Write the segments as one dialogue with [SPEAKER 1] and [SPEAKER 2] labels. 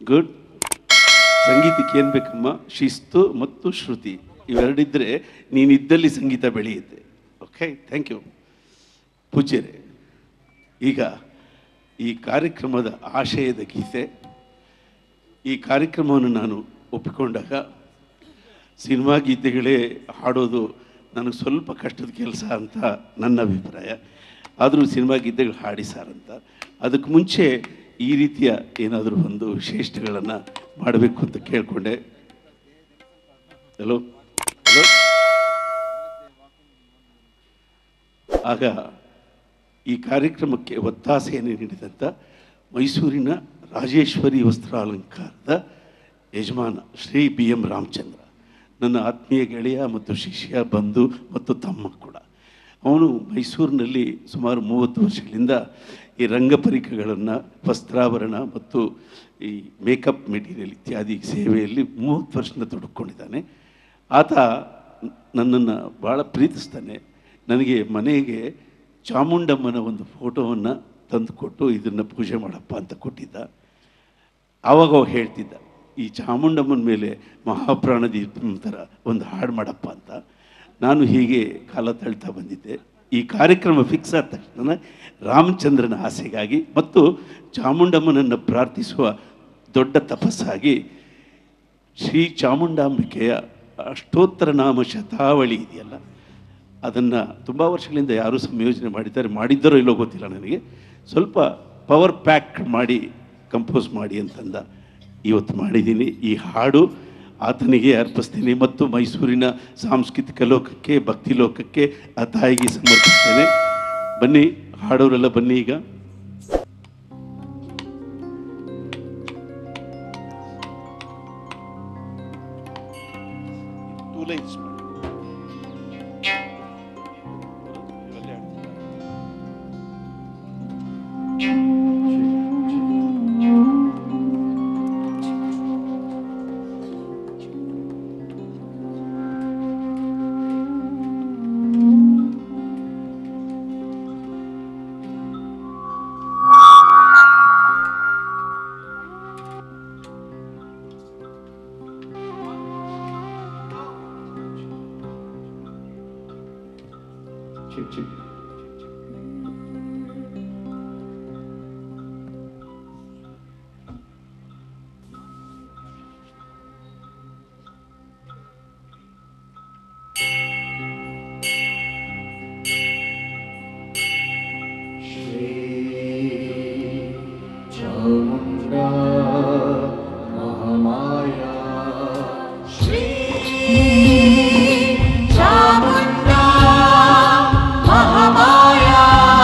[SPEAKER 1] Good ಸಂಗೀತಕ್ಕೆ ಏನು ಬೇಕಮ್ಮ ಶಿಸ್ತು ಮತ್ತು ಶ್ರುತಿ ಇವೆರಡಿದ್ದರೆ ನೀನಿದ್ದಲ್ಲಿ ಸಂಗೀತ ಬೆಳೆಯುತ್ತೆ ಓಕೆ ಥ್ಯಾಂಕ್ ಯು ಪೂಜ್ಯರೇ ಈಗ ಈ ಕಾರ್ಯಕ್ರಮದ ಆಶಯದ ಗೀತೆ ಈ ಕಾರ್ಯಕ್ರಮವನ್ನು ನಾನು ಒಪ್ಪಿಕೊಂಡಾಗ ಸಿನಿಮಾ ಗೀತೆಗಳೇ ಹಾಡೋದು ನನಗೆ ಸ್ವಲ್ಪ ಕಷ್ಟದ ಕೆಲಸ ಅಂತ ನನ್ನ ಅಭಿಪ್ರಾಯ ಆದರೂ ಸಿನಿಮಾ ಗೀತೆಗಳು ಹಾಡಿ ಸರ್ ಅಂತ ಅದಕ್ಕೆ ಮುಂಚೆ ಈ ರೀತಿಯ ಏನಾದರೂ ಒಂದು ವಿಶೇಷಗಳನ್ನು ಮಾಡಬೇಕು ಅಂತ ಕೇಳಿಕೊಂಡೆ ಹಲೋ ಹಲೋ ಆಗ ಈ ಕಾರ್ಯಕ್ರಮಕ್ಕೆ ಒತ್ತಾಸೆಯನ್ನು ನೀಡಿದಂಥ ಮೈಸೂರಿನ ರಾಜೇಶ್ವರಿ ವಸ್ತ್ರಾಲಂಕಾರದ ಯಜಮಾನ ಶ್ರೀ ಬಿ ಎಂ ರಾಮಚಂದ್ರ ನನ್ನ ಆತ್ಮೀಯ ಗೆಳೆಯ ಮತ್ತು ಶಿಷ್ಯ ಬಂಧು ಮತ್ತು ತಮ್ಮ ಕೂಡ ಅವನು ಮೈಸೂರಿನಲ್ಲಿ ಸುಮಾರು ಮೂವತ್ತು ವರ್ಷಗಳಿಂದ ಈ ರಂಗಪರಿಕಗಳನ್ನು ವಸ್ತ್ರಾಭರಣ ಮತ್ತು ಈ ಮೇಕಪ್ ಮೆಟೀರಿಯಲ್ ಇತ್ಯಾದಿ ಸೇವೆಯಲ್ಲಿ ಮೂವತ್ತು ವರ್ಷದಿಂದ ತೊಡಕೊಂಡಿದ್ದಾನೆ ಆತ ನನ್ನನ್ನು ಭಾಳ ಪ್ರೀತಿಸ್ತಾನೆ ನನಗೆ ಮನೆಗೆ ಚಾಮುಂಡಮ್ಮನ ಒಂದು ಫೋಟೋವನ್ನು ತಂದುಕೊಟ್ಟು ಇದನ್ನು ಪೂಜೆ ಮಾಡಪ್ಪ ಅಂತ ಕೊಟ್ಟಿದ್ದ ಆವಾಗ ಅವ ಹೇಳ್ತಿದ್ದ ಈ ಚಾಮುಂಡಮ್ಮನ ಮೇಲೆ ಮಹಾಪ್ರಾಣ ದೀಪಂ ಥರ ಒಂದು ಹಾಡು ಮಾಡಪ್ಪ ಅಂತ ನಾನು ಹೀಗೆ ಕಾಲ ತಳ್ತಾ ಬಂದಿದ್ದೆ ಈ ಕಾರ್ಯಕ್ರಮ ಫಿಕ್ಸ್ ಆದ ತಕ್ಷಣ ರಾಮಚಂದ್ರನ ಆಸೆಗಾಗಿ ಮತ್ತು ಚಾಮುಂಡಮ್ಮನನ್ನು ಪ್ರಾರ್ಥಿಸುವ ದೊಡ್ಡ ತಪಸ್ಸಾಗಿ ಶ್ರೀ ಚಾಮುಂಡಾಂಬಿಕೆಯ ಅಷ್ಟೋತ್ತರ ನಾಮ ಶತಾವಳಿ ಇದೆಯಲ್ಲ ಅದನ್ನು ತುಂಬ ವರ್ಷಗಳಿಂದ ಯಾರೂ ಸಂಯೋಜನೆ ಮಾಡಿದ್ದಾರೆ ಮಾಡಿದ್ದರೋ ಇಲ್ಲೋ ಗೊತ್ತಿಲ್ಲ ನನಗೆ ಸ್ವಲ್ಪ ಪವರ್ ಪ್ಯಾಕ್ ಮಾಡಿ ಕಂಪೋಸ್ ಮಾಡಿ ಅಂತಂದ ಇವತ್ತು ಮಾಡಿದ್ದೀನಿ ಈ ಹಾಡು ಆತನಿಗೆ ಅರ್ಪಿಸ್ತೀನಿ ಮತ್ತು ಮೈಸೂರಿನ ಸಾಂಸ್ಕೃತಿಕ ಲೋಕಕ್ಕೆ ಭಕ್ತಿ ಲೋಕಕ್ಕೆ ಆ ತಾಯಿಗೆ ಸಮರ್ಪಿಸ್ತೇನೆ ಬನ್ನಿ ಹಾಡೋರೆಲ್ಲ ಬನ್ನಿ ಈಗ Two lines ಮಾಡಿ. ಇವೆಲ್ಲ ಹಾಡ್ತೀನಿ. ಚಿಕ್ ಚಿಕ್
[SPEAKER 2] चामुण्डा महामाया
[SPEAKER 3] श्री चामुण्डा महामाया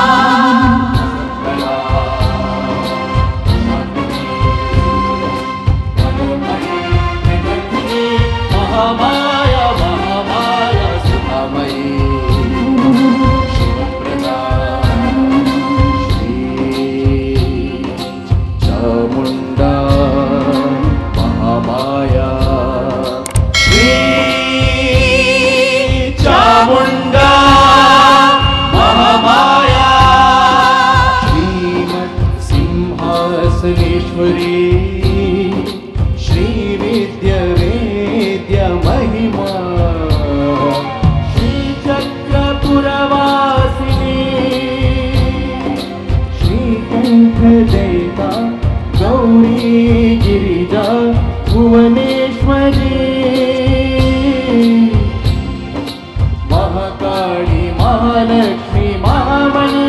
[SPEAKER 2] महामाया महामाया सुधामयी शिवप्रदा श्री चामुण्डा महामाया श्री चामुण्डा महामाया श्रीमत् सिंहासनेश्वरी श्रीविद्यवेद्य महिमा श्रीचक्रपुरवासिनी श्रीकण्ठदैता गौरी गिरिजा भुवनेश्वरी महाकाली महालक्ष्मी महामणि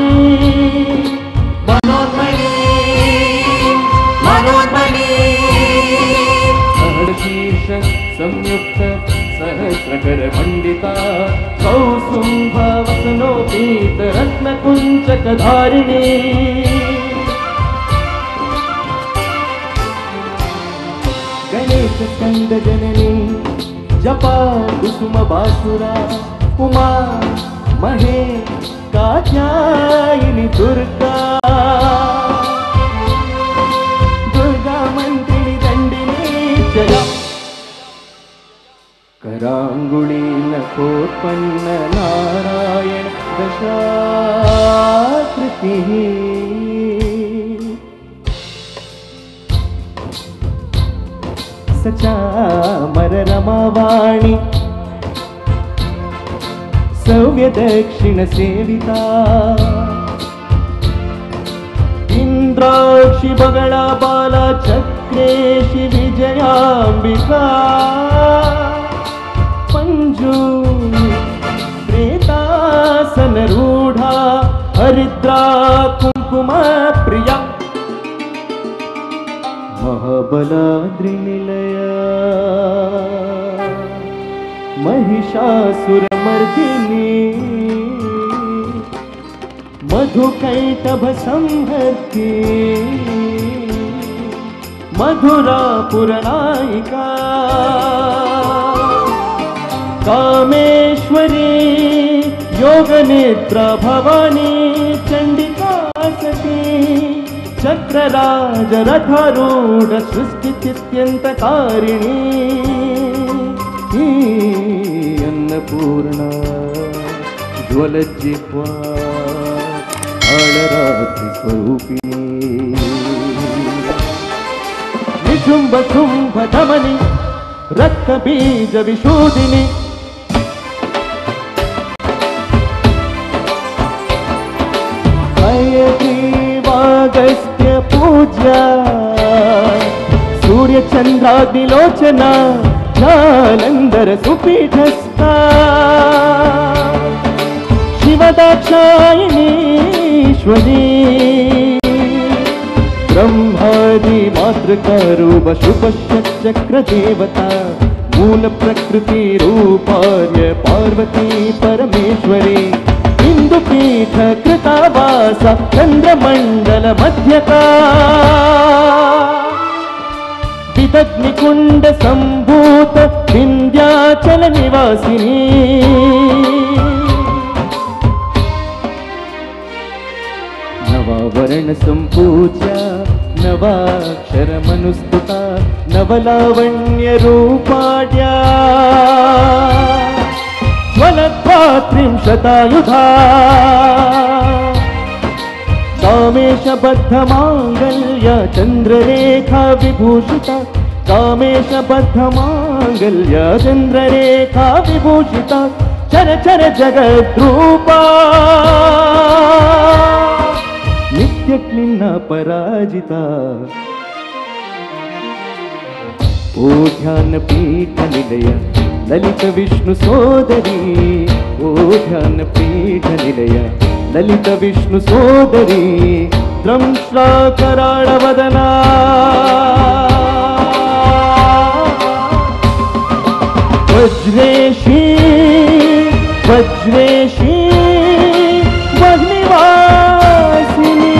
[SPEAKER 2] मनोन्मणि
[SPEAKER 3] मनोन्मणि
[SPEAKER 2] सहर्षीर्ष संयुक्त सहस्रकर मण्डिता कौसुम्भवसनोपीत रत्नकुञ्चकधारिणी गणेशस्कन्द जननी जपा कुसुम बासुरा उमा महे कात्यायिनि दुर्गा दुर्गा मन्त्रिणि दण्डिनी जया कराङ्गुलीनकोत्पन्न नारायण दशाकृतिः ಸಚಾಮರ ರಮಾವಾಣಿ ಸೌಮ್ಯ ದಕ್ಷಿಣ ಸೇವಿತಾ ಇಂದ್ರಾಕ್ಷಿ ಬಗಳ ಬಾಲ ಚಕ್ರೇಶಿ ವಿಜಯಾಂಬಿಕಾ ಮಂಜು ಪ್ರೇತಾಸನ ರೂಢ ಹರಿದ್ರಾ ಕುಂಕುಮ ಪ್ರಿಯ ಮಹಾಬಲಾದ್ರಿ ನಿಲಯ ಮಹಿಷಾಸುರ ಮರ್ದಿನಿ ಮಧುಕೈಟಭ ಸಂಹರ್ತಿ ಮಧುರಾಪುರ ನಾಯಿಕಾ ಕಾಮೇಶ್ವರಿ ಯೋಗನೇತ್ರ ಭವಾನಿ ಚಂಡಿಕಾ ಸತಿ ಚಕ್ರರಾಜ ರಥಾರೂಢ ಸೃಷ್ಟಿ ಚಿತ್ಯಂತ ಕಾರಿಣಿ ಈ ಅನ್ನಪೂರ್ಣ ಜ್ವಲಜಿಹ್ವಾ ಆಳರಾತ್ರಿ ಸ್ವರೂಪಿಣಿ ನಿಶುಂಭ ಶುಂಭ ಧಮನಿ ರಕ್ತ ಬೀಜ ವಿಶೋಧಿನಿ ಹಯಗ್ರೀವಾಗಸ್ತ್ಯ ಪೂಜ್ಯ ಸೂರ್ಯ ಚಂದ್ರಾಗ್ನಿಲೋಚನ ಜಾಲಂಧರ ಸುಪೀಠಸ್ಥ ಶಿವದಾಕ್ಷಾಯಿಣೀಶ್ವರಿ ಬ್ರಹ್ಮಾದಿ ಮಾತೃಕಾರೂಪ ಶುಭಶ್ಯ ಚಕ್ರ ದೇವತಾ ಮೂಲ ಪ್ರಕೃತಿ ರೂಪಾರ್ಯ ಪಾರ್ವತಿ ಪರಮೇಶ್ವರಿ ಇಂದು ಪೀಠ ಕೃತವಾಸ ಚಂದ್ರಮಂಡಲ ಮಧ್ಯಕಾ ವಿದಗ್ನಿಕುಂಡ ಸಂಭೂತ ವಿಂಧ್ಯಾಚಲ ನಿವಾಸಿನಿ ನವಾವರಣ ಸಂಪೂಜ್ಯ ನವಾಕ್ಷರ ಮನುಸ್ತುತ ನವಲಾವಣ್ಯ ರೂಪಾಡ್ಯ ಜ್ವಲದ್ವಾತ್ರಿಂಶತಾಯುಧಾ ಕಾಮೇಶ ಬದ್ಧ ಮಾಂಗಲ್ಯ ಚಂದ್ರರೇಖಾ ವಿಭೂಷಿತ ಕಾಮೇಶ ಬದ್ಧ ಮಾಂಗಲ್ಯ ಚಂದ್ರರೇಖಾ ವಿಭೂಷಿತ ಚರ ಚರ ಜಗದ್ರೂಪ ನಿತ್ಯ ಕ್ಲಿನ್ನ ಪರಾಜಿತ ಓ ಧ್ಯಾನ ಪೀಠ ನಿಲಯ ಲಲಿತ ವಿಷ್ಣು ಸೋದರಿ ಓ ಧ್ಯಾನ ಪೀಠ ನಿಲಯ ಲಲಿತ ವಿಷ್ಣು ಸೋದರಿ ದ್ರಂಶ್ರಾ ಕರಾಳ ವದನ ವಜ್ರೇಶಿ ವಜ್ರೇಶಿ ವಗ್ನಿವಾಸಿನಿ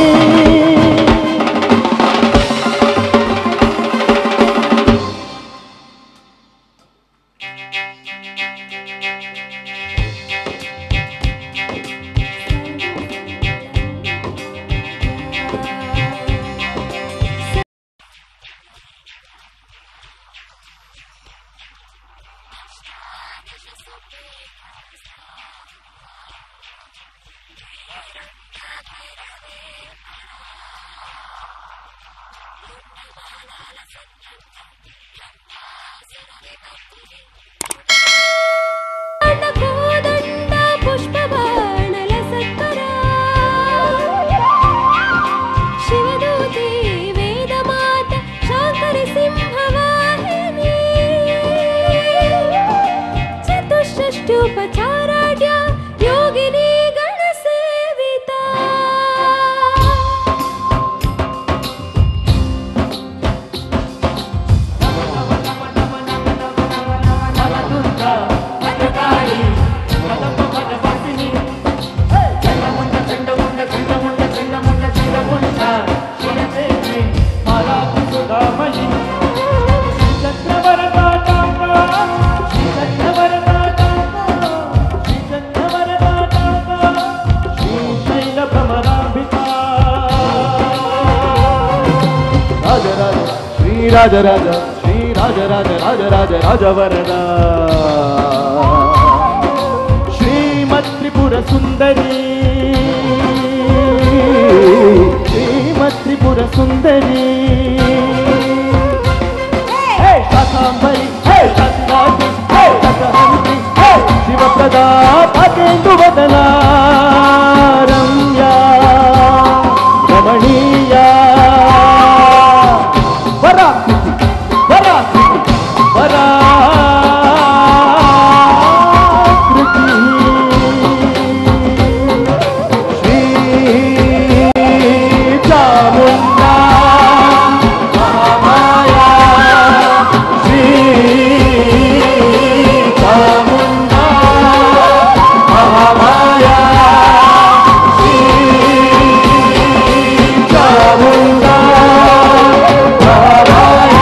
[SPEAKER 4] ಕೋದಂಡ ಪುಷ್ಪಬಾಣಲ ಸತ್ವರ ಶಿವದೂತಿ ವೇದ ಮಾತ ಶಾಂಕರಿ ಸಿಂಹವಾಹಿನಿ ಚತುಷ್ಷಷ್ಟ್ಯುಪಚಾರಾಢ್ಯ ಯೋಗಿನಿ ಗಣ ಸೇವಿತಾ
[SPEAKER 2] ರಾಜರಾಜ ಶ್ರೀರಾಜರಾಜ ಶ್ರೀರಾಜರಾಜ ರಾಜರಾಜ ರಾಜವರದ ಶ್ರೀಮತ್ ತ್ರಿಪುರ ಸುಂದರಿ ಶ್ರೀಮತ್ ತ್ರಿಪುರ ಸುಂದರಿ ಹೇ! ಚಿಂತನ ರಮ್ಯ ರಮಣೀಯ ಪರಾಕೃತಿ ಪರಾಕೃತಿ ಪರಾಕೃತಿ ಶ್ರೀ ಚಾಮುಂಡಾ ಮಹಾಮಾಯಾ ಶ್ರೀ ಚಾಮುಂಡಾ ಮಹಾಮಾಯಾ ಶ್ರೀ ಚಾಮುಂಡಾ ಮಹಾಮಾಯಾ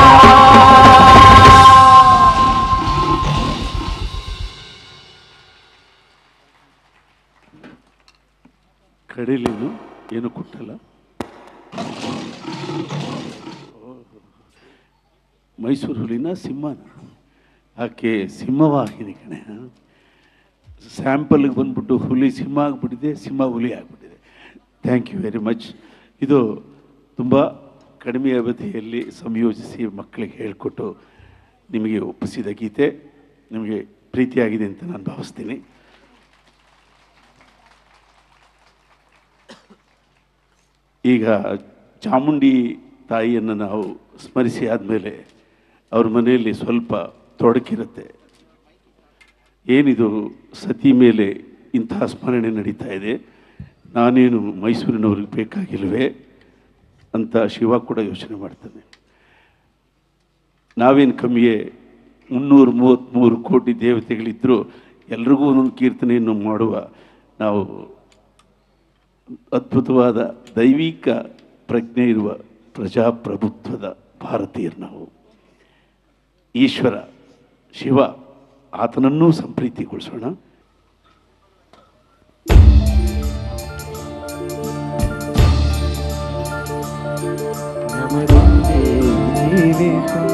[SPEAKER 1] ಕಡಲೇನು ಏನು ಕೊಟ್ಟಲ್ಲ ಮೈಸೂರು ಹುಲಿನ ಸಿಂಹನ ಆಕೆ ಸಿಂಹವಾಹಿನಿ ಕಣೆ ಸ್ಯಾಂಪಲ್ಗೆ ಬಂದ್ಬಿಟ್ಟು ಹುಲಿ ಸಿಂಹ ಆಗಿಬಿಟ್ಟಿದೆ ಸಿಂಹ ಹುಲಿ ಆಗಿಬಿಟ್ಟಿದೆ ಥ್ಯಾಂಕ್ ಯು ವೆರಿ ಮಚ್ ಇದು ತುಂಬ ಕಡಿಮೆ ಅವಧಿಯಲ್ಲಿ ಸಂಯೋಜಿಸಿ ಮಕ್ಕಳಿಗೆ ಹೇಳಿಕೊಟ್ಟು ನಿಮಗೆ ಒಪ್ಪಿಸಿದ ಗೀತೆ ನಿಮಗೆ ಪ್ರೀತಿಯಾಗಿದೆ ಅಂತ ನಾನು ಭಾವಿಸ್ತೀನಿ ಈಗ ಚಾಮುಂಡಿ ತಾಯಿಯನ್ನು ನಾವು ಸ್ಮರಿಸಿ ಆದಮೇಲೆ ಅವ್ರ ಮನೆಯಲ್ಲಿ ಸ್ವಲ್ಪ ತೊಡಕಿರುತ್ತೆ ಏನಿದು ಸತಿ ಮೇಲೆ ಇಂತಹ ಸ್ಮರಣೆ ನಡೀತಾ ಇದೆ ನಾನೇನು ಮೈಸೂರಿನವ್ರಿಗೆ ಬೇಕಾಗಿಲ್ವೇ ಅಂತ ಶಿವ ಕೂಡ ಯೋಚನೆ ಮಾಡ್ತಾನೆ ನಾವೇನು ಕಮ್ಮಿಯೇ ಮುನ್ನೂರು ಮೂವತ್ತ್ಮೂರು ಕೋಟಿ ದೇವತೆಗಳಿದ್ದರೂ ಎಲ್ರಿಗೂ ಒಂದೊಂದು ಕೀರ್ತನೆಯನ್ನು ಮಾಡುವ ನಾವು ಅದ್ಭುತವಾದ ದೈವಿಕ ಪ್ರಜ್ಞೆ ಇರುವ ಪ್ರಜಾಪ್ರಭುತ್ವದ ಭಾರತೀಯರು ನಾವು ಈಶ್ವರ ಶಿವ ಆತನನ್ನೂ ಸಂಪ್ರೀತಿಗೊಳಿಸೋಣ
[SPEAKER 2] ನಮದೊಂದೇ ಜೀವಿತ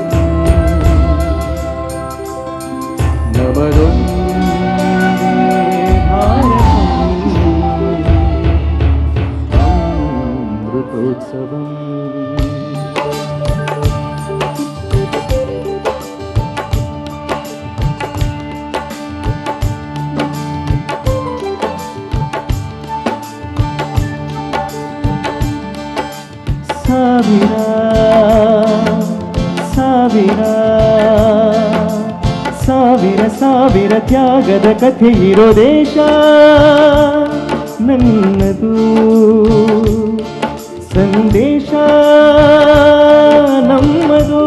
[SPEAKER 2] ನಮದೊಂದೇ ಭಾರತಂ ಅಮೃತೋತ್ಸವಂ ಸಾವಿರ ಸಾವಿರ ಸಾವಿರ ಸಾವಿರ ತ್ಯಾಗದ ಕಥೆ ಇರೋ ದೇಶ ನನ್ನದು ಸಂದೇಶ ನಮ್ಮದು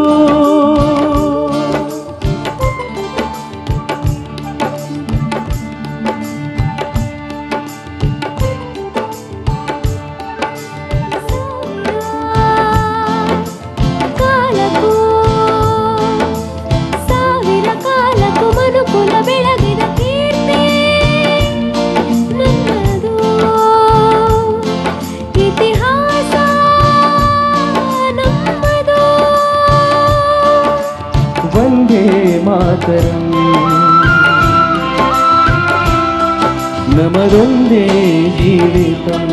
[SPEAKER 4] ಕಾಲಕ್ಕೂ ಸಾವಿರ ಕಾಲಕ್ಕೂ ಮನುಕುಲ ಬೆಳಗಿದ ಕೀರ್ತಿ ನನ್ನದು ಇತಿಹಾಸ ನಮ್ಮದು
[SPEAKER 2] ವಂದೇ ಮಾತರಂ ನಮದೊಂದೇ ಜೀವಿತಂ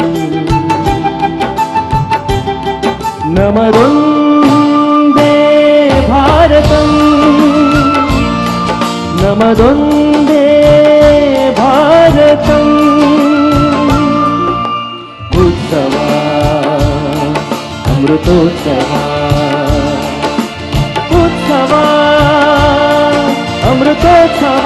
[SPEAKER 2] ನಮದೊಂದೇ ಭಾರತಂ ನಮದೊಂದೇ ಭಾರತಂ ಉತ್ಸವ ಅಮೃತೋತ್ಸವ ಉತ್ಸವ ಅಮೃತೋತ್ಸವ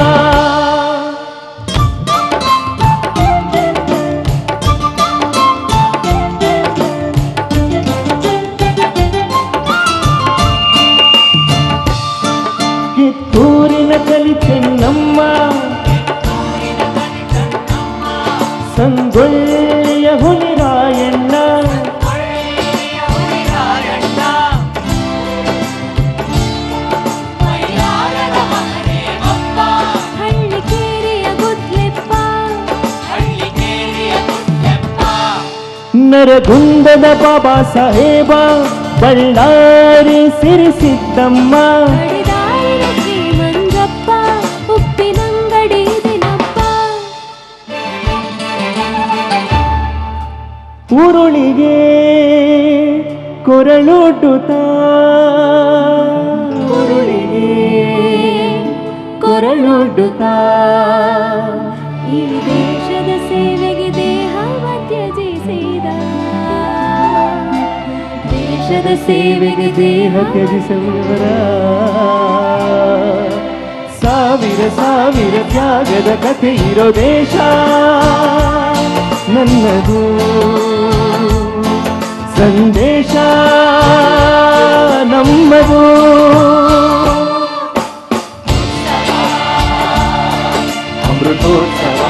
[SPEAKER 2] ಕಿತ್ತೂರಿನ ಕಲಿ ಚೆನ್ನಮ್ಮ ಸಂಗೊಳ್ಳಿಯ ಹುಲಿರಾಯಣ್ಣ
[SPEAKER 4] ಹಳ್ಳಿಕೇರಿಯ ಗುದ್ಲೆಪ್ಪ
[SPEAKER 2] ನರಗುಂದದ ಬಾಬಾ ಸಾಹೇಬ ಬಳ್ಳಾರಿ ಸಿರಿಸಿದ್ದಮ್ಮ
[SPEAKER 4] ಕಡಿದಾಳಿನ ಶ್ರೀಮಂಜಪ್ಪ ಉಪ್ಪಿನಂಗಡಿ ದಿನಪ್ಪ
[SPEAKER 2] ಉರುಳಿಗೆ ಕೊರಳುಟುತ್ತ ಉರುಳಿಗೆ ಕೊರಳುಟುತ್ತ
[SPEAKER 4] ಈ ದೇಶ ದೇಶದ ಸೇವೆಗೆ ದೇಹ
[SPEAKER 2] ತ್ಯಜಿಸುವವರ ಸಾವಿರ ಸಾವಿರ ತ್ಯಾಗದ ಕಥೆ ಇರೋ ದೇಶ ನನ್ನದು ಸಂದೇಶ ನಮ್ಮದು ಅಮೃತೋತ್ಸವ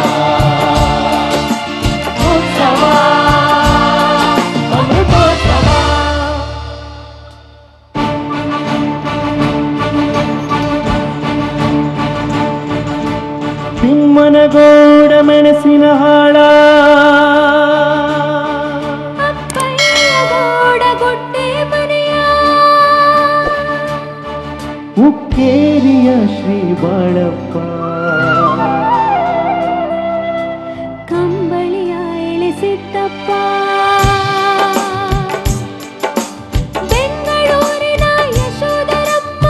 [SPEAKER 2] ಉತ್ಸವ ಅಮೃತೋತ್ಸವ ತಿಮ್ಮನಗೌಡ ಮೆಣಸಿನ ಹಾಳ
[SPEAKER 4] ಅಪ್ಪಯ್ಯಗೌಡ ಗುಡ್ಡೆ ಮನೆಯ
[SPEAKER 2] ಉಕ್ಕೇರಿಯ ಶ್ರೀ ಬಾಳಪ್ಪ
[SPEAKER 4] ಕಂಬಳಿಯ ಇಳಿಸಿದ್ದಪ್ಪ ಬೆಂಗಳೂರಿನ ಯಶೋಧರಮ್ಮ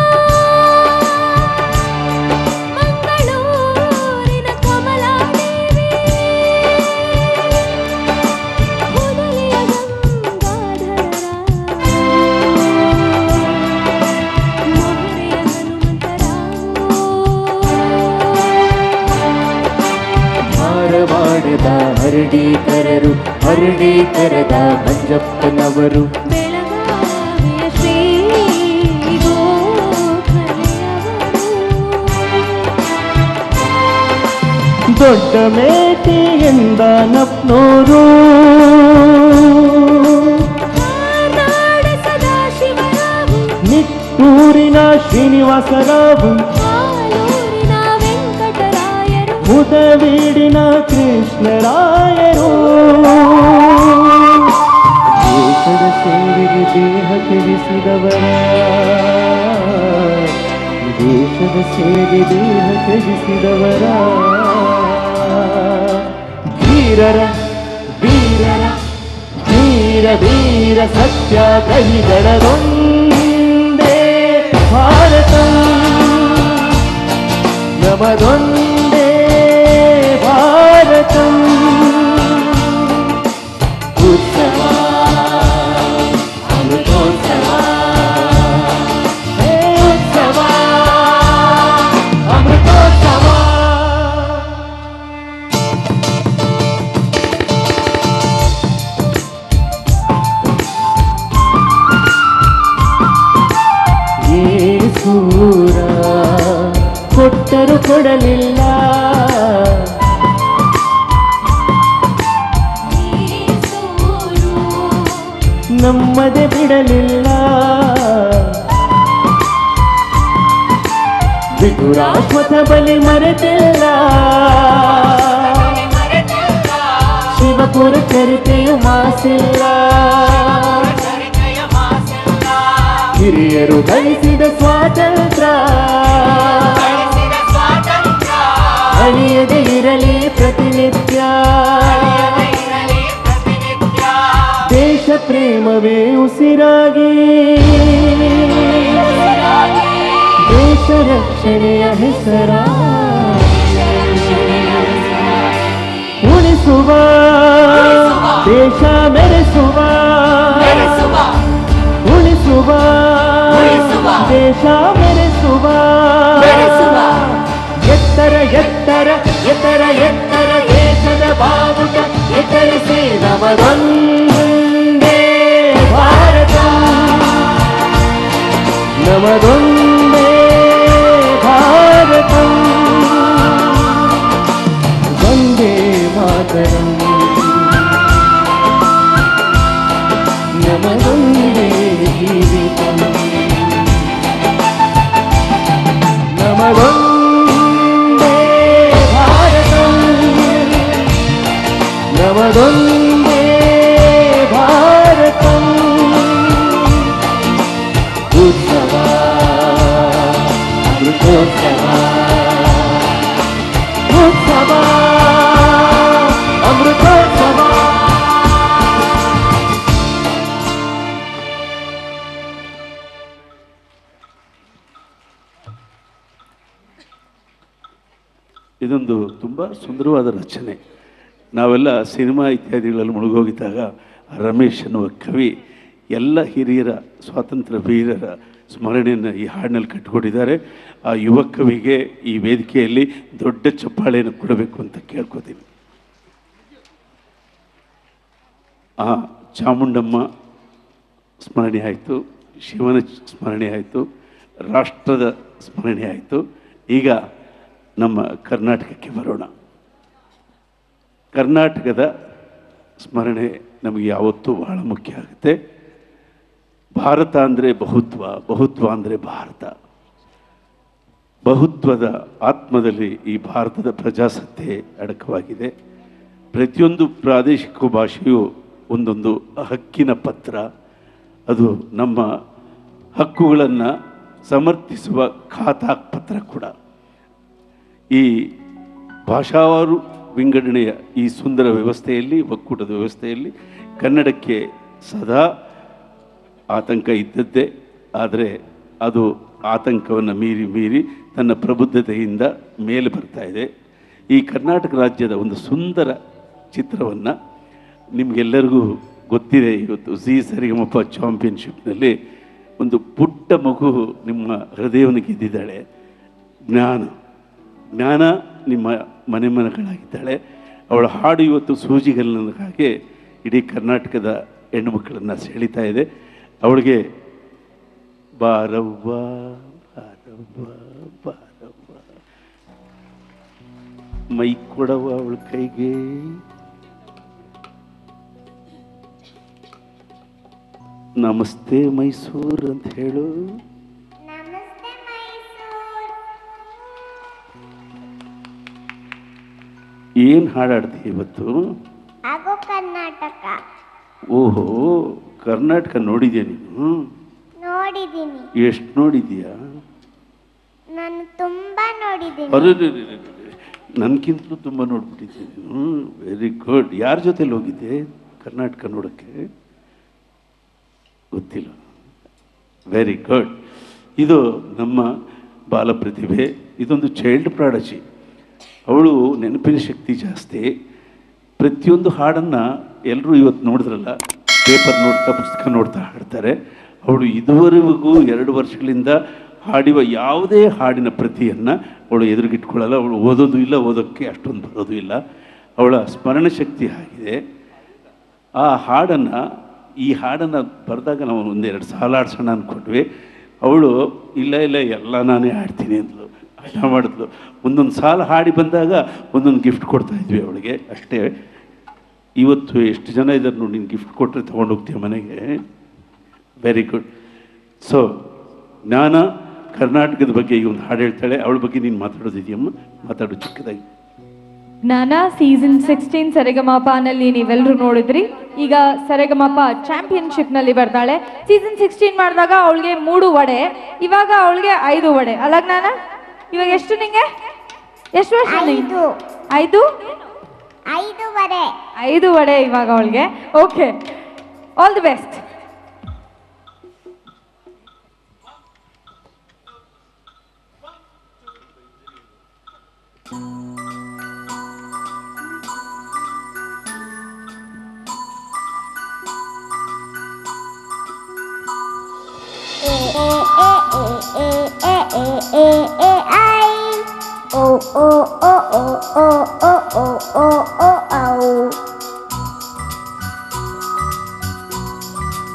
[SPEAKER 4] ಮಂಗಳೂರಿನ ಕಮಲಾದೇವಿ ಹುದಲಿಯ ಗಂಗಾಧರ ಮೊಹರೆಯ ಹನುಮಂತರಾವು
[SPEAKER 2] ಧಾರವಾಡದ ಹರಡೀಕರರು ಹರಡೀಕರದ ಮಂಜಪ್ಪನವರು
[SPEAKER 4] ಬೆಳಗಾವಿಯ ಶ್ರೀ ಗೋಖಲೆಯವರು
[SPEAKER 2] ದೊಡ್ಡ ಮೇಟಿಯಿಂದ ನಪ್ನೂರು
[SPEAKER 4] ನಾಡ ಸದಾಶಿವರಾವು
[SPEAKER 2] ನಿಟ್ಟೂರಿನ ಶ್ರೀನಿವಾಸರಾವು
[SPEAKER 4] ಆಲೂರಿನ ವೆಂಕಟರಾಯರು
[SPEAKER 2] ಮುದವೀಡಿನ ಕೃಷ್ಣರಾಯರು ದೇಶದ ಸೇವೆಗೆ ದೇಹ ತ್ಯಜಿಸಿದವರ ದೇಶದ ಸೇವೆಗೆ ದೇಹ ತ್ಯಜಿಸಿದವರ ಧೀರರ ವೀರರ ವೀರ ವೀರ ಸತ್ಯಾಗ್ರಹಿಗಳದೊಂದೇ ಭಾರತ ನಮದೊಂದೇ ಭಾರತ ಉತ್ಸವ ಅಮೃತೋತ್ಸವ ಹೇ ಉತ್ಸವ ಅಮೃತೋತ್ಸವ ಏಸೂರ ಕೊಟ್ಟರು ಕೊಡಲಿಲ್ಲ
[SPEAKER 4] ಈಸೂರು
[SPEAKER 2] ನಮ್ಮದೆ ಬಿಡಲಿಲ್ಲ ವಿದುರಾಶ್ವಥ ಬಲಿ ಮರೆತಿಲ್ಲ ಶಿವಪುರ ಚರಿತೆಯು ಮಾಸಿಲ್ಲ ಹಿರಿಯರು ಗಳಿಸಿದ ಸ್ವಾತಂತ್ರ್ಯ ಅಳಿಯದೆ ಇರಲಿ ಪ್ರತಿನಿತ್ಯ ದೇಶ ಪ್ರೇಮವೇ ಉಸಿರಾಗಿ ದೇಶ ರಕ್ಷಣೆಯ ಹೆಸರ ಉಳಿಸುವ ದೇಶ ಮೆರೆಸುವ ಉಳಿಸುವ ದೇಶ ಮೆರೆಸುವ ಎತ್ತರ ಎತ್ತರ ಎತ್ತರ ಎತ್ತರ ದೇಶದ ಬಾವುಟ ಎತ್ತರಿಸಿ ನಮದೊಂದೇ ಭಾರತ ನಮದೊಂದೇ ಭಾರತ ವಂದೇ ಮಾತರಂ ನಮದೊಂದೇ ಜೀವಿತಂ ನಮದೊಂದೇ ಭಾರತಂ ನಮದೊಂದೇ ಭಾರತಂ ಉತ್ಸವ ಅಮೃತೋತ್ಸವ ಉತ್ಸವ ಅಮೃತೋತ್ಸವ
[SPEAKER 1] ಇದೊಂದು ತುಂಬ ಸುಂದರವಾದ ರಚನೆ ನಾವೆಲ್ಲ ಸಿನಿಮಾ ಇತ್ಯಾದಿಗಳಲ್ಲಿ ಮುಳುಗೋಗಿದ್ದಾಗ ರಮೇಶ್ ಅನ್ನುವ ಕವಿ ಎಲ್ಲ ಹಿರಿಯರ ಸ್ವಾತಂತ್ರ್ಯ ವೀರರ ಸ್ಮರಣೆಯನ್ನು ಈ ಹಾಡಿನಲ್ಲಿ ಕಟ್ಟಿಕೊಂಡಿದ್ದಾರೆ ಆ ಯುವ ಕವಿಗೆ ಈ ವೇದಿಕೆಯಲ್ಲಿ ದೊಡ್ಡ ಚಪ್ಪಾಳೆಯನ್ನು ಕೊಡಬೇಕು ಅಂತ ಕೇಳ್ಕೊತೀನಿ ಆ ಚಾಮುಂಡಮ್ಮ ಸ್ಮರಣೆ ಆಯಿತು ಶಿವನ ಸ್ಮರಣೆ ಆಯಿತು ರಾಷ್ಟ್ರದ ಸ್ಮರಣೆ ಆಯಿತು ಈಗ ನಮ್ಮ ಕರ್ನಾಟಕಕ್ಕೆ ಬರೋಣ ಕರ್ನಾಟಕದ ಸ್ಮರಣೆ ನಮಗೆ ಯಾವತ್ತೂ ಬಹಳ ಮುಖ್ಯ ಆಗುತ್ತೆ ಭಾರತ ಅಂದರೆ ಬಹುತ್ವ ಬಹುತ್ವ ಅಂದರೆ ಭಾರತ ಬಹುತ್ವದ ಆತ್ಮದಲ್ಲಿ ಈ ಭಾರತದ ಪ್ರಜಾಸತ್ತೆ ಅಡಕವಾಗಿದೆ ಪ್ರತಿಯೊಂದು ಪ್ರಾದೇಶಿಕ ಭಾಷೆಯು ಒಂದೊಂದು ಹಕ್ಕಿನ ಪತ್ರ ಅದು ನಮ್ಮ ಹಕ್ಕುಗಳನ್ನು ಸಮರ್ಥಿಸುವ ಖಾತಾ ಪತ್ರ ಕೂಡ ಈ ಭಾಷಾವಾರು ವಿಂಗಡಣೆಯ ಈ ಸುಂದರ ವ್ಯವಸ್ಥೆಯಲ್ಲಿ ಒಕ್ಕೂಟದ ವ್ಯವಸ್ಥೆಯಲ್ಲಿ ಕನ್ನಡಕ್ಕೆ ಸದಾ ಆತಂಕ ಇದ್ದದ್ದೇ ಆದರೆ ಅದು ಆತಂಕವನ್ನು ಮೀರಿ ಮೀರಿ ತನ್ನ ಪ್ರಬುದ್ಧತೆಯಿಂದ ಮೇಲೆ ಬರ್ತಾ ಇದೆ ಈ ಕರ್ನಾಟಕ ರಾಜ್ಯದ ಒಂದು ಸುಂದರ ಚಿತ್ರವನ್ನು ನಿಮಗೆಲ್ಲರಿಗೂ ಗೊತ್ತಿದೆ ಇವತ್ತು ಝೀ ಸರಿಗಮಪ ಚಾಂಪಿಯನ್ಶಿಪ್ನಲ್ಲಿ ಒಂದು ಪುಟ್ಟ ಮಗು ನಿಮ್ಮ ಹೃದಯವನ್ನು ಗೆದ್ದಿದ್ದಾಳೆ ಜ್ಞಾನ ಜ್ಞಾನ ನಿಮ್ಮ ಮನೆ ಮನಗಳಾಗಿದ್ದಾಳೆ ಅವಳ ಹಾಡು ಇವತ್ತು ಸೂಜಿಗಲ್ಲಿನ ಹಾಗೆ ಇಡೀ ಕರ್ನಾಟಕದ ಹೆಣ್ಣು ಮಕ್ಕಳನ್ನು ಸೆಳೀತಾ ಇದೆ ಅವಳಿಗೆ ಬಾರವ್ವ ಬಾರವ್ವ ಬಾರವ್ವ ಮೈ ಕೊಡವ ಅವಳ ಕೈಗೆ ನಮಸ್ತೆ ಮೈಸೂರು ಅಂತ ಹೇಳು
[SPEAKER 5] ನಮಸ್ತೆ ಮೈಸೂರ್
[SPEAKER 1] ಏನು ಹಾಡಾಡ್ತಿ ಇವತ್ತು
[SPEAKER 5] ಹಾಗೂ ಕರ್ನಾಟಕ
[SPEAKER 1] ಓಹೋ ಕರ್ನಾಟಕ ನೋಡಿದ್ಯಾ ನೀನು
[SPEAKER 5] ನೋಡಿದ್ದೀನಿ
[SPEAKER 1] ಎಷ್ಟು ನೋಡಿದ್ಯಾ
[SPEAKER 5] ನಾನು ತುಂಬಾ ನೋಡಿದ್ದೀನಿ
[SPEAKER 1] ಅರೆ ನನಗಿಂತಲೂ ತುಂಬ ನೋಡ್ಬಿಟ್ಟಿದ್ದೀನಿ ನೀನು ವೆರಿ ಗುಡ್ ಯಾರ ಜೊತೆಲಿ ಹೋಗಿದ್ದೆ ಕರ್ನಾಟಕ ನೋಡೋಕ್ಕೆ ಗೊತ್ತಿಲ್ಲ ವೆರಿ ಗುಡ್ ಇದು ನಮ್ಮ ಬಾಲ ಪ್ರತಿಭೆ ಇದೊಂದು ಚೈಲ್ಡ್ ಪ್ರಾಡಜಿ ಅವಳು ನೆನಪಿನ ಶಕ್ತಿ ಜಾಸ್ತಿ ಪ್ರತಿಯೊಂದು ಹಾಡನ್ನು ಎಲ್ಲರೂ ಇವತ್ತು ನೋಡಿದ್ರಲ್ಲ ಪೇಪರ್ ನೋಡ್ತಾ ಪುಸ್ತಕ ನೋಡ್ತಾ ಹಾಡ್ತಾರೆ ಅವಳು ಇದುವರೆಗೂ ಎರಡು ವರ್ಷಗಳಿಂದ ಹಾಡಿವ ಯಾವುದೇ ಹಾಡಿನ ಪ್ರತಿಯನ್ನು ಅವಳು ಎದುರುಗಿಟ್ಕೊಳ್ಳಲ್ಲ ಅವಳು ಓದೋದು ಇಲ್ಲ ಓದೋಕ್ಕೆ ಅಷ್ಟೊಂದು ಬರೋದು ಇಲ್ಲ ಅವಳ ಸ್ಮರಣ ಶಕ್ತಿ ಆಗಿದೆ ಆ ಹಾಡನ್ನು ಈ ಹಾಡನ್ನು ಬರೆದಾಗ ನಾವು ಒಂದೆರಡು ಸಾಲ ಆಡ್ಸೋಣ ಅಂದ್ಕೊಂಡ್ವಿ ಅವಳು ಇಲ್ಲ ಇಲ್ಲ ಎಲ್ಲ ನಾನೇ ಹಾಡ್ತೀನಿ ಅಂದ್ಲು ಹಠ ಮಾಡಿದ್ಲು ಒಂದೊಂದು ಸಾಲ ಹಾಡಿ ಬಂದಾಗ ಒಂದೊಂದು ಗಿಫ್ಟ್ ಕೊಡ್ತಾ ಇದ್ವಿ ಅವಳಿಗೆ ಅಷ್ಟೇ ಇವತ್ತು ಎಷ್ಟು ಜನ ಇದ್ದಾರೆ ನೋಡಿ ನೀನು ಗಿಫ್ಟ್ ಕೊಟ್ಟರೆ ತೊಗೊಂಡು ಹೋಗ್ತೀಯ ಮನೆಗೆ ವೆರಿ ಗುಡ್ ಸೊ ಜ್ಞಾನ ಕರ್ನಾಟಕದ ಬಗ್ಗೆ ಈಗ ಒಂದು ಹಾಡು ಹೇಳ್ತಾಳೆ ಅವಳ ಬಗ್ಗೆ ನೀನು ಮಾತಾಡೋದಿದೆಯಮ್ಮ ಮಾತಾಡು ಚಿಕ್ಕದಾಗಿ
[SPEAKER 6] ಜ್ಞಾನ ಸೀಸನ್ ಸಿಕ್ಸ್ಟೀನ್ ಸರೆಗಮಪನಲ್ಲಿ ನೀವೆಲ್ಲರೂ ನೋಡಿದ್ರಿ ಈಗ ಸರೆಗಮಪ ಚಾಂಪಿಯನ್ಶಿಪ್ ನಲ್ಲಿ ಬರ್ತಾಳೆ ಸೀಸನ್ ಸಿಕ್ಸ್ಟೀನ್ ಮಾಡಿದಾಗ ಅವಳಿಗೆ ಮೂರು ವಡೆ ಇವಾಗ ಅವಳಿಗೆ ಐದು ವಡೆ ಅಲ್ಲ ಜ್ಞಾನ ಇವಾಗ ಎಷ್ಟು ನಿಂಗೆ ಎಷ್ಟು ವರ್ಷ ನಿಂಗೆ?
[SPEAKER 5] ಐದು
[SPEAKER 6] ಐದು
[SPEAKER 5] ಐದೂವರೆ
[SPEAKER 6] ಐದು ವಡೆ ಇವಾಗ ಅವಳಿಗೆ ಓಕೆ ಆಲ್ ದಿ ಬೆಸ್ಟ್
[SPEAKER 5] ಎ ಎ ಎ ಎ ಎ ಎ ಎ ಎ ಐ ಓ ಓ ಓ ಓ ಓ ಓ ಓ ಓ ಓ ಔ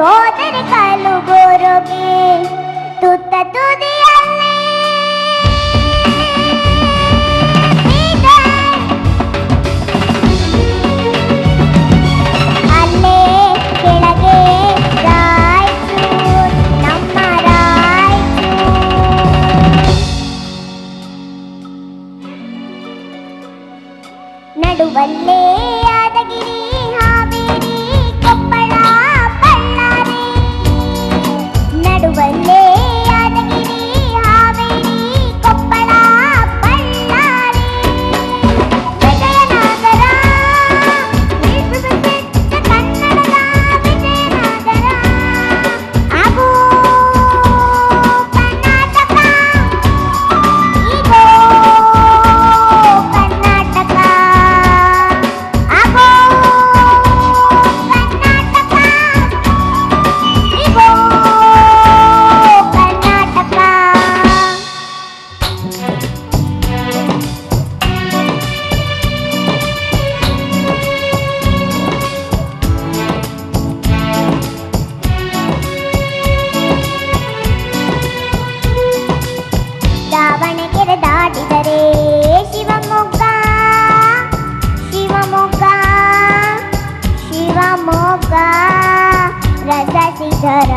[SPEAKER 5] ಹೋದರೆ ಕಾಲು ಗೋರೋಗೆ ತುತ್ತ ತುದಿಯಲ್ಲಿ ಇದೆ. ಅಲ್ಲೇ ಕೆಳಗೆ ರಾಯಚೂರ್ ನಮ್ಮ ರಾಯಚೂರ್ ನಡುವಲ್ಲೇ ಯಾದಗಿರಿ ಹಾವೇರಿ ಕೊಪ್ಪಳ ಬಳ್ಳಾರಿ ನಡುವಲ್ಲೇ ಯಾದಗಿರಿ ಹಾವೇರಿ ಕೊಪ್ಪಳ ಬಳ್ಳಾರಿ ವಿಜಯನಗರ ವಿಶ್ವಪ್ರಸಿದ್ಧ ಕನ್ನಡದ ವಿಜಯನಗರ ಹಾಗೂ ಕರ್ನಾಟಕ ಈಗೋ ಕರ್ನಾಟಕ ಆಗೋ ಕರ್ನಾಟಕ ಈಗೋ ಕರ್ನಾಟಕ ದಾವಣಗೆರೆ ದಾಟಿದರೆ ಶಿವಮೊಗ್ಗ ಶಿವಮೊಗ್ಗ ಶಿವಮೊಗ್ಗ ರಸಸಿಧರ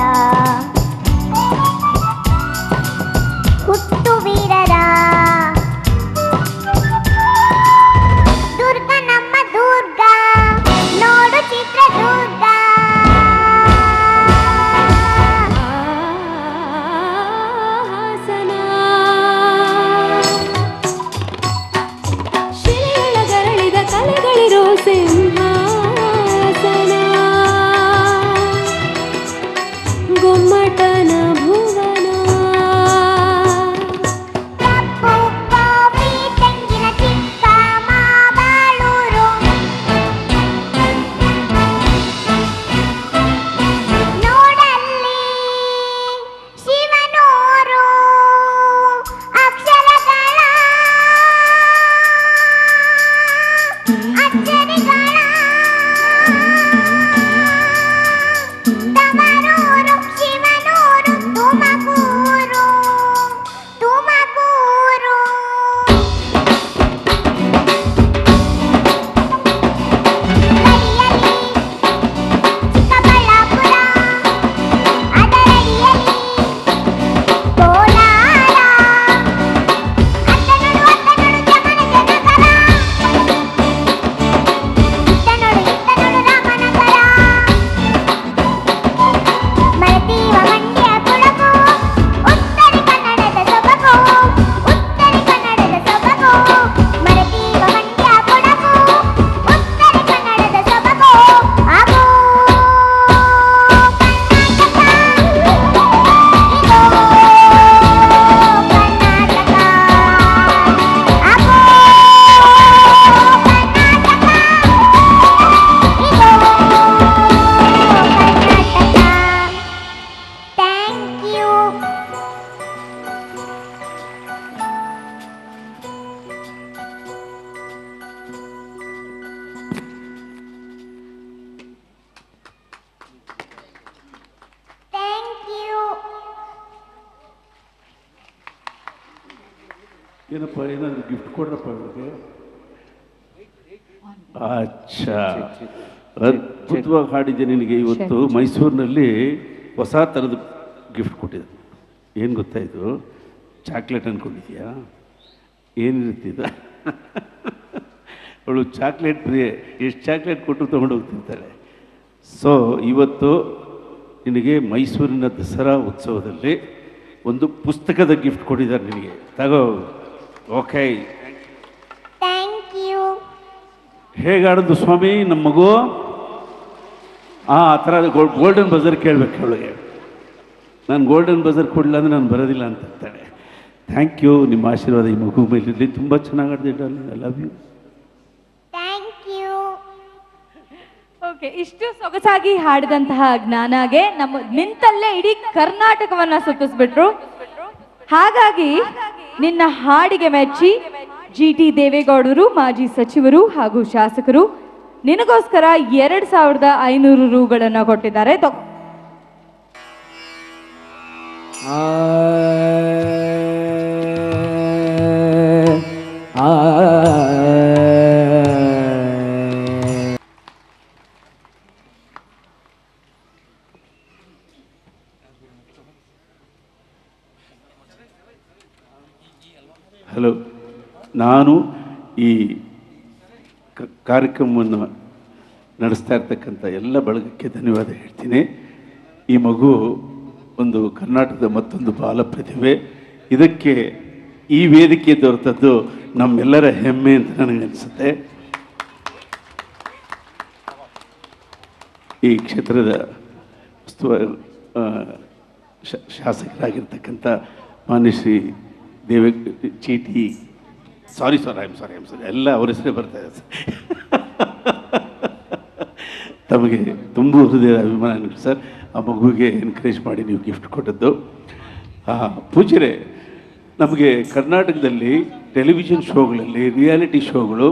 [SPEAKER 5] ಹುಟ್ಟು ವೀರರ ದುರ್ಗ ನಮ್ಮ ದುರ್ಗ ನೋಡು ಚಿತ್ರದುರ್ಗ
[SPEAKER 4] ಹಾಸನ ಶಿಲೆಯೊಳಗರಳಿದ ಕಲೆಗಳಿರೋ ಸಿಂಹಾಸನ ಗೊಮ್ಮಟನ ಭುವನ
[SPEAKER 5] ಕಪ್ಪು ಕಾಫಿ ತೆಂಗಿನ ಚಿಕ್ಕ ಮಾಬಾಳೂರು ನೋಡಲ್ಲಿ ಶಿವನೂರು ಅಕ್ಷರಗಳ ಅಚ್ಚರಿಗಳ ತಮರೂರು ಶಿವನೂರು ತುಮಕೂರು ತುಮಕೂರು ಗಡಿಯಲ್ಲಿ ಚಿಕ್ಕಬಳ್ಳಾಪುರ ಅದರಡಿಯಲ್ಲಿ ಕೋಲಾರ ಅತ್ತನೋಡು ಅತ್ತನೋಡು ಜಮನ ಜನಕರ ಇತ್ತನೋಡು ಇತ್ತನೋಡು ರಾಮನಗರ ಮರತೀವ ಮಂಡ್ಯ ಕೊಡಗು ಉತ್ತರ ಕನ್ನಡದ ಸೊಬಗು ಉತ್ತರ ಕನ್ನಡದ ಸೊಬಗು ಮರತೀವ ಮಂಡ್ಯ ಕೊಡಗು ಉತ್ತರ ಕನ್ನಡದ ಸೊಬಗು ಆಗೋ ಕರ್ನಾಟಕ ಇದೋ ಕರ್ನಾಟಕ ಆಗೋ Karnataka thank you thank you
[SPEAKER 1] ಏನಪ್ಪ ಏನಾದ್ರು ಗಿಫ್ಟ್ ಕೊಡ್ರಪ್ಪ ಇವ್ರಿಗೆ ಅಚ್ಚಾ ಅದ್ಭುತವಾಗಿ ಹಾಡಿದ್ದೆ ನಿನಗೆ ಇವತ್ತು ಮೈಸೂರಿನಲ್ಲಿ ಹೊಸ ಥರದ ಗಿಫ್ಟ್ ಕೊಟ್ಟಿದ್ದೆ ಏನು ಗೊತ್ತಾಯಿತು ಚಾಕ್ಲೇಟ್ ಅಂದ್ಕೊಂಡಿದ್ಯಾ ಏನಿರುತ್ತಿದ ಅವಳು ಚಾಕ್ಲೇಟ್ ಪ್ರಿಯೆ ಎಷ್ಟು ಚಾಕ್ಲೇಟ್ ಕೊಟ್ಟು ತೊಗೊಂಡು ಹೋಗ್ತಿರ್ತಾಳೆ ಸೊ ಇವತ್ತು ನಿನಗೆ ಮೈಸೂರಿನ ದಸರಾ ಉತ್ಸವದಲ್ಲಿ ಒಂದು ಪುಸ್ತಕದ ಗಿಫ್ಟ್ ಕೊಟ್ಟಿದ್ದಾರೆ ನಿನಗೆ ತಗೋ ಓಕೆ
[SPEAKER 5] ಥ್ಯಾಂಕ್ ಯು
[SPEAKER 1] ಹೇಗಾಡಿದ್ದು ಸ್ವಾಮಿ ನಮ್ಮ ಮಗು ಆ ಆ ಥರ ಗೋಲ್ಡನ್ ಬಜರ್ ಕೇಳಬೇಕು ಅವಳಿಗೆ ನಾನು ಗೋಲ್ಡನ್ ಬಜರ್ ಕೊಡಲಿಲ್ಲ ಅಂದರೆ ನಾನು ಬರೋದಿಲ್ಲ ಅಂತ ಅಂತಾಳೆ ಥ್ಯಾಂಕ್ ಯು ನಿಮ್ಮ ಆಶೀರ್ವಾದ ಈ ಮಗು ಮೇಲಿರಲಿ ತುಂಬ ಚೆನ್ನಾಗಿ ಆಡಿದೆ darling I love you
[SPEAKER 5] thank you
[SPEAKER 6] okay ಇಷ್ಟು ಸೊಗಸಾಗಿ ಹಾಡಿದಂತಹ ಜ್ಞಾನಾಗೆ ನಮ್ಮ ನಿಂತಲ್ಲೇ ಇಡೀ ಕರ್ನಾಟಕವನ್ನ ಸುತ್ತಿಸ್ಬಿಟ್ರು ಹಾಗಾಗಿ ನಿನ್ನ ಹಾಡಿಗೆ ಮೆಚ್ಚಿ ಜಿ ಟಿ ದೇವೇಗೌಡರು ಮಾಜಿ ಸಚಿವರು ಹಾಗೂ ಶಾಸಕರು ನಿನಗೋಸ್ಕರ ಎರಡ್ ಸಾವಿರದ ಐನೂರು ರೂಗಳನ್ನ ಕೊಟ್ಟಿದ್ದಾರೆ ತಗೋ.
[SPEAKER 2] ಆ ಆ
[SPEAKER 1] ಹಲೋ ನಾನು ಈ ಕ- ಕಾರ್ಯಕ್ರಮವನ್ನು ನಡೆಸ್ತಾ ಇರ್ತಕ್ಕಂಥ ಎಲ್ಲ ಬಳಗಕ್ಕೆ ಧನ್ಯವಾದ ಹೇಳ್ತೀನಿ ಈ ಮಗು ಒಂದು ಕರ್ನಾಟಕದ ಮತ್ತೊಂದು ಬಾಲ ಪ್ರತಿಭೆ ಇದಕ್ಕೆ ಈ ವೇದಿಕೆ ದೊರೆತದ್ದು ನಮ್ಮೆಲ್ಲರ ಹೆಮ್ಮೆ ಅಂತ ನನಗನ್ಸುತ್ತೆ ಈ ಕ್ಷೇತ್ರದ ಉಸ್ತುವ ಆ, ಶ- ಶಾಸಕರಾಗಿರ್ತಕ್ಕಂಥ ಮಾನ್ಯ ಶ್ರೀ ದೇವ ಚೀಟಿ sorry sir I am sorry I am sorry ಎಲ್ಲ ಅವ್ರ ಹೆಸರೇ ಬರ್ತಾ ಇದೆ ಸರ್ ತಮಗೆ ತುಂಬ ಹೃದಯದ ಅಭಿಮಾನ ಸರ್ ಆ ಮಗುವಿಗೆ ಎನ್ಕರೇಜ್ ಮಾಡಿ ನೀವು ಗಿಫ್ಟ್ ಕೊಟ್ಟದ್ದು ಆ, ಪೂಜ್ಯರೇ ನಮಗೆ ಕರ್ನಾಟಕದಲ್ಲಿ ಟೆಲಿವಿಷನ್ ಶೋಗಳಲ್ಲಿ ರಿಯಾಲಿಟಿ ಶೋಗಳು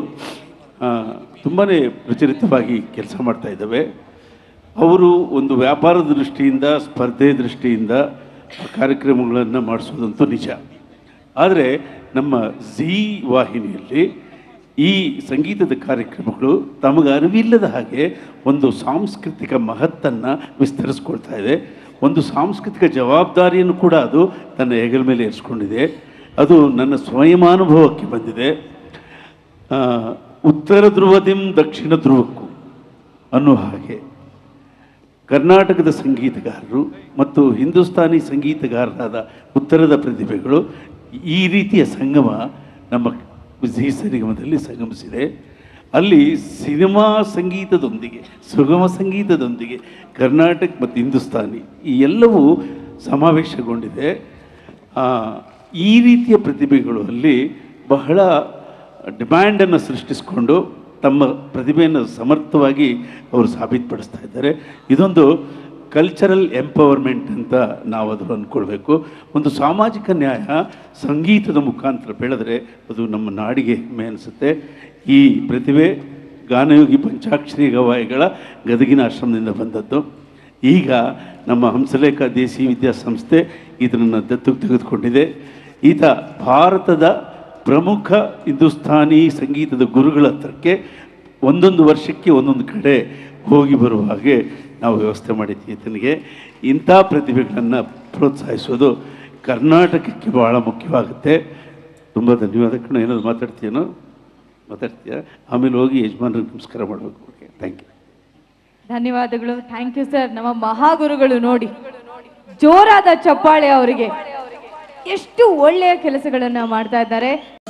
[SPEAKER 1] ತುಂಬಾ ಪ್ರಚಲಿತವಾಗಿ ಕೆಲಸ ಮಾಡ್ತಾ ಇದ್ದಾವೆ ಅವರು ಒಂದು ವ್ಯಾಪಾರದ ದೃಷ್ಟಿಯಿಂದ ಸ್ಪರ್ಧೆ ದೃಷ್ಟಿಯಿಂದ ಕಾರ್ಯಕ್ರಮಗಳನ್ನು ಮಾಡಿಸೋದಂತೂ ನಿಜ ಆದರೆ ನಮ್ಮ ಝೀ ವಾಹಿನಿಯಲ್ಲಿ ಈ ಸಂಗೀತದ ಕಾರ್ಯಕ್ರಮಗಳು ತಮಗೆ ಅರಿವಿಲ್ಲದ ಹಾಗೆ ಒಂದು ಸಾಂಸ್ಕೃತಿಕ ಮಹತ್ತನ್ನು ವಿಸ್ತರಿಸ್ಕೊಳ್ತಾ ಇದೆ ಒಂದು ಸಾಂಸ್ಕೃತಿಕ ಜವಾಬ್ದಾರಿಯನ್ನು ಕೂಡ ಅದು ತನ್ನ ಹೆಗಲ ಮೇಲೆ ಇರಿಸ್ಕೊಂಡಿದೆ ಅದು ನನ್ನ ಸ್ವಯಮಾನುಭವಕ್ಕೆ ಬಂದಿದೆ ಆ, ಉತ್ತರ ಧ್ರುವದಿಂ ದಕ್ಷಿಣ ಧ್ರುವಕ್ಕೂ ಅನ್ನೋ ಹಾಗೆ ಕರ್ನಾಟಕದ ಸಂಗೀತಗಾರರು ಮತ್ತು ಹಿಂದೂಸ್ತಾನಿ ಸಂಗೀತಗಾರರಾದ ಉತ್ತರದ ಪ್ರತಿಭೆಗಳು ಈ ರೀತಿಯ ಸಂಗಮ ನಮ್ಮ ಜಿ ಸರಿಗಮದಲ್ಲಿ ಸಂಗಮಿಸಿದೆ ಅಲ್ಲಿ ಸಿನಿಮಾ ಸಂಗೀತದೊಂದಿಗೆ ಸುಗಮ ಸಂಗೀತದೊಂದಿಗೆ ಕರ್ನಾಟಕ ಮತ್ತು ಹಿಂದೂಸ್ತಾನಿ ಈ ಎಲ್ಲವೂ ಸಮಾವೇಶಗೊಂಡಿದೆ ಆ, ಈ ರೀತಿಯ ಪ್ರತಿಭೆಗಳು ಅಲ್ಲಿ ಬಹಳ ಡಿಮ್ಯಾಂಡನ್ನು ಸೃಷ್ಟಿಸಿಕೊಂಡು ತಮ್ಮ ಪ್ರತಿಭೆಯನ್ನು ಸಮರ್ಥವಾಗಿ ಅವರು ಸಾಬೀತುಪಡಿಸ್ತಾ ಇದ್ದಾರೆ ಇದೊಂದು ಕಲ್ಚರಲ್ ಎಂಪವರ್ಮೆಂಟ್ ಅಂತ ನಾವು ಅದನ್ನು ಅಂದ್ಕೊಳ್ಬೇಕು ಒಂದು ಸಾಮಾಜಿಕ ನ್ಯಾಯ ಸಂಗೀತದ ಮುಖಾಂತರ ಬೆಳೆದರೆ ಅದು ನಮ್ಮ ನಾಡಿಗೆ ಹೆಮ್ಮೆ ಅನಿಸುತ್ತೆ ಈ ಪ್ರತಿಭೆ ಗಾನಯೋಗಿ ಪಂಚಾಕ್ಷರಿ ಗವಾಯಿಗಳ ಗದಗಿನ ಆಶ್ರಮದಿಂದ ಬಂದದ್ದು ಈಗ ನಮ್ಮ ಹಂಸಲೇಖ ದೇಸಿ ವಿದ್ಯಾಸಂಸ್ಥೆ ಇದನ್ನು ದತ್ತಕ್ಕೆ ತೆಗೆದುಕೊಂಡಿದೆ ಈತ ಭಾರತದ ಪ್ರಮುಖ ಹಿಂದೂಸ್ತಾನಿ ಸಂಗೀತದ ಗುರುಗಳ ಹತ್ರಕ್ಕೆ ಒಂದೊಂದು ವರ್ಷಕ್ಕೆ ಒಂದೊಂದು ಕಡೆ ಹೋಗಿ ಬರುವ ಹಾಗೆ ನಾವು ವ್ಯವಸ್ಥೆ ಮಾಡಿದ್ದೀವಿ ಈತನಿಗೆ ಇಂಥ ಪ್ರತಿಭೆಗಳನ್ನು ಪ್ರೋತ್ಸಾಹಿಸೋದು ಕರ್ನಾಟಕಕ್ಕೆ ಭಾಳ ಮುಖ್ಯವಾಗುತ್ತೆ ತುಂಬ ಧನ್ಯವಾದ ಕಣ ಏನಾದ್ರು ಮಾತಾಡ್ತೀಯನೋ ಮಾತಾಡ್ತೀಯ ಆಮೇಲೆ ಹೋಗಿ ಯಜಮಾನ್ರಿಗೆ ನಮಸ್ಕಾರ ಮಾಡಬೇಕು ಓಕೆ ಥ್ಯಾಂಕ್ ಯು
[SPEAKER 6] ಧನ್ಯವಾದಗಳು ಥ್ಯಾಂಕ್ ಯು ಸರ್ ನಮ್ಮ ಮಹಾಗುರುಗಳು ನೋಡಿ ಜೋರಾದ ಚಪ್ಪಾಳೆ ಅವರಿಗೆ ಎಷ್ಟು ಒಳ್ಳೆಯ ಕೆಲಸಗಳನ್ನ ಮಾಡ್ತಾ ಇದ್ದಾರೆ